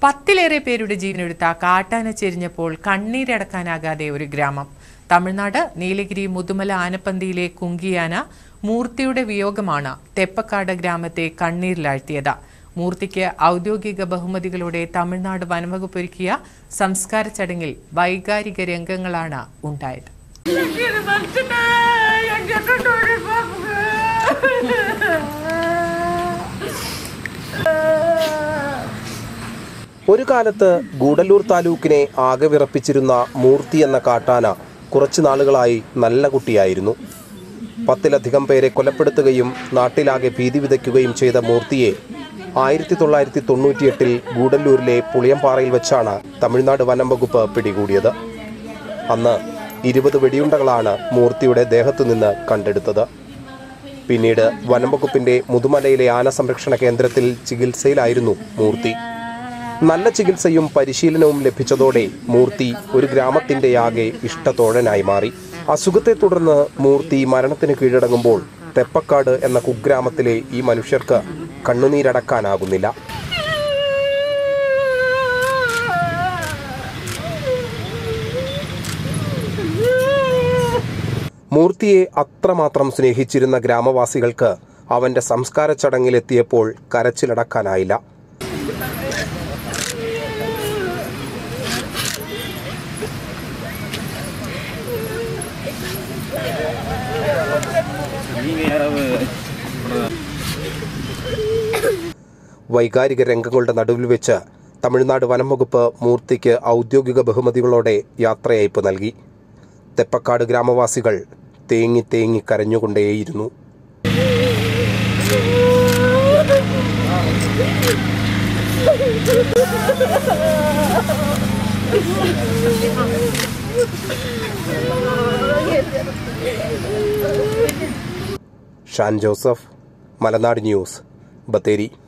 പത്തിലേറെ പേരുടെ ജീവനെടുത്ത കാട്ടാന ചെരിഞ്ഞപ്പോൾ കണ്ണീരടക്കാനാകാതെ ഒരു ഗ്രാമം തമിഴ്നാട് നീലഗിരി മുതുമല ആനപ്പന്തിയിലെ കുങ്കിയാന മൂർത്തിയുടെ വിയോഗമാണ് തെപ്പക്കാട് ഗ്രാമത്തെ കണ്ണീരിലാഴ്ത്തിയത് മൂർത്തിക്ക് ഔദ്യോഗിക ബഹുമതികളോടെ തമിഴ്നാട് വനംവകുപ്പ് ഒരുക്കിയ സംസ്കാര ചടങ്ങിൽ വൈകാരിക രംഗങ്ങളാണ് ഉണ്ടായത് எங்க மனுஷனே எங்க கொண்டு பாப்புங்க ഒരു കാലത്ത് ഗൂഡല്ലൂർ താലൂക്കിനെ ആകെ വിറപ്പിച്ചിരുന്ന മൂർത്തി എന്ന കാട്ടാന കുറച്ചു നാളുകളായി നല്ല കുട്ടിയായിരുന്നു പത്തിലധികം പേരെ കൊലപ്പെടുത്തുകയും നാട്ടിലാകെ ഭീതി വിതയ്ക്കുകയും ചെയ്ത മൂർത്തിയെ ആയിരത്തി തൊള്ളായിരത്തി തൊണ്ണൂറ്റിയെട്ടിൽ ഗൂഡല്ലൂരിലെ പുളിയംപാറയിൽ വെച്ചാണ് തമിഴ്നാട് വനം വകുപ്പ് പിടികൂടിയത് അന്ന് ഇരുപത് വെടിയുണ്ടകളാണ് മൂർത്തിയുടെ ദേഹത്തു നിന്ന് കണ്ടെടുത്തത് പിന്നീട് വനംവകുപ്പിന്റെ മുതുമലയിലെ ആന സംരക്ഷണ കേന്ദ്രത്തിൽ ചികിത്സയിലായിരുന്നു മൂർത്തി നല്ല ചികിത്സയും പരിശീലനവും ലഭിച്ചതോടെ മൂർത്തി ഒരു ഗ്രാമത്തിന്റെ ആകെ ഇഷ്ടത്തോഴനായി മാറി അസുഖത്തെ തുടർന്ന് മൂർത്തി മരണത്തിന് കീഴടങ്ങുമ്പോൾ തെപ്പക്കാട് എന്ന കുഗ്രാമത്തിലെ ഈ മനുഷ്യർക്ക് കണ്ണുനീരടക്കാനാകുന്നില്ല മൂർത്തിയെ അത്രമാത്രം സ്നേഹിച്ചിരുന്ന ഗ്രാമവാസികൾക്ക് അവന്റെ സംസ്കാര ചടങ്ങിലെത്തിയപ്പോൾ കരച്ചിലടക്കാനായില്ല വൈകാരിക രംഗങ്ങളുടെ നടുവിൽ വെച്ച് തമിഴ്നാട് വനം വകുപ്പ് മൂർത്തിക്ക് ഔദ്യോഗിക ബഹുമതികളോടെ യാത്രയയപ്പ് നൽകി തെപ്പക്കാട് ഗ്രാമവാസികൾ തേങ്ങി തേങ്ങി കരഞ്ഞുകൊണ്ടേയിരുന്നു ഷാൻ ജോസഫ് മലനാട് ന്യൂസ് ബത്തേരി